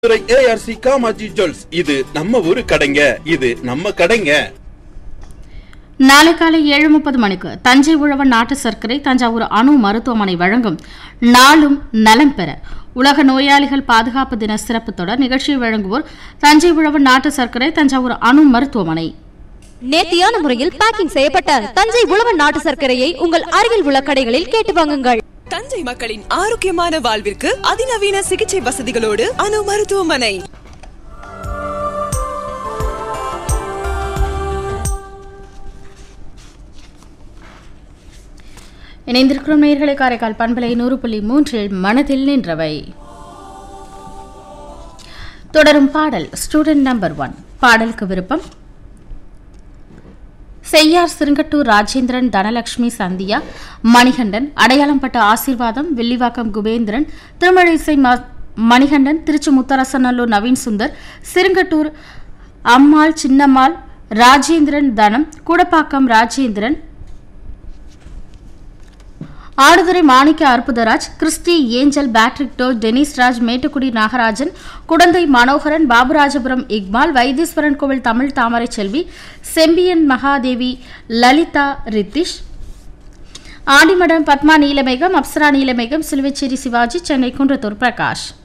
Madurai ARC காமாஜி jewels இது நம்ம ஊரு கடைங்க இது நம்ம கடைங்க நாளை காலை ஏழு முப்பது மணிக்கு தஞ்சை உழவன் நாட்டு சர்க்கரை தஞ்சாவூர் அணு மருத்துவமனை வழங்கும் நாளும் நலம் பெற உலக நோயாளிகள் பாதுகாப்பு தின சிறப்பு தொடர் நிகழ்ச்சியை வழங்குவோர் தஞ்சை உழவன் நாட்டு சர்க்கரை தஞ்சாவூர் அணு மருத்துவமனை நேர்த்தியான முறையில் பேக்கிங் செய்யப்பட்ட தஞ்சை உழவன் நாட்டு சர்க்கரையை உங்கள் அருகில் உள்ள கடைகளில் கேட்டு வாங்குங்கள் தஞ்சை மக்களின் ஆரோக்கியமான வாழ்விற்கு அதிநவீன சிகிச்சை வசதிகளோடு அணு மருத்துவமனை இணைந்திருக்கிறோம் நேர்களை காரைக்கால் பண்பலை நூறு புள்ளி மூன்றில் மனதில் நின்றவை தொடரும் பாடல் ஸ்டூடெண்ட் நம்பர் ஒன் பாடலுக்கு விருப்பம் செய்யார் சிறுங்கட்டூர் ராஜேந்திரன் தனலட்சுமி சந்தியா மணிகண்டன் அடையாளம்பட்ட ஆசீர்வாதம் வில்லிவாக்கம் குபேந்திரன் திருமழிசை ம- மணிகண்டன் திருச்சி முத்தரசநல்லூர் நவீன் சுந்தர் சிறுங்கட்டூர் அம்மாள் Chinnammal Rajendran Thanam Koodapakkam Rajendran Aduthurai Manikka Arputharaj Christy Angel Patrick டோ டெனிஸ் ராஜ் மேட்டுக்குடி நாகராஜன் குடந்தை மனோகரன் பாபுராஜபுரம் இக்பால் வைத்தீஸ்வரன் கோவில் தமிழ் தாமரை செல்வி செம்பியன் மகாதேவி லலிதா ரித்திஷ் ஆடிமடம் பத்மா நீலமேகம் அப்சரா நீலமேகம் சிலுவைச்சேரி சிவாஜி சென்னை குன்றத்தூர் பிரகாஷ்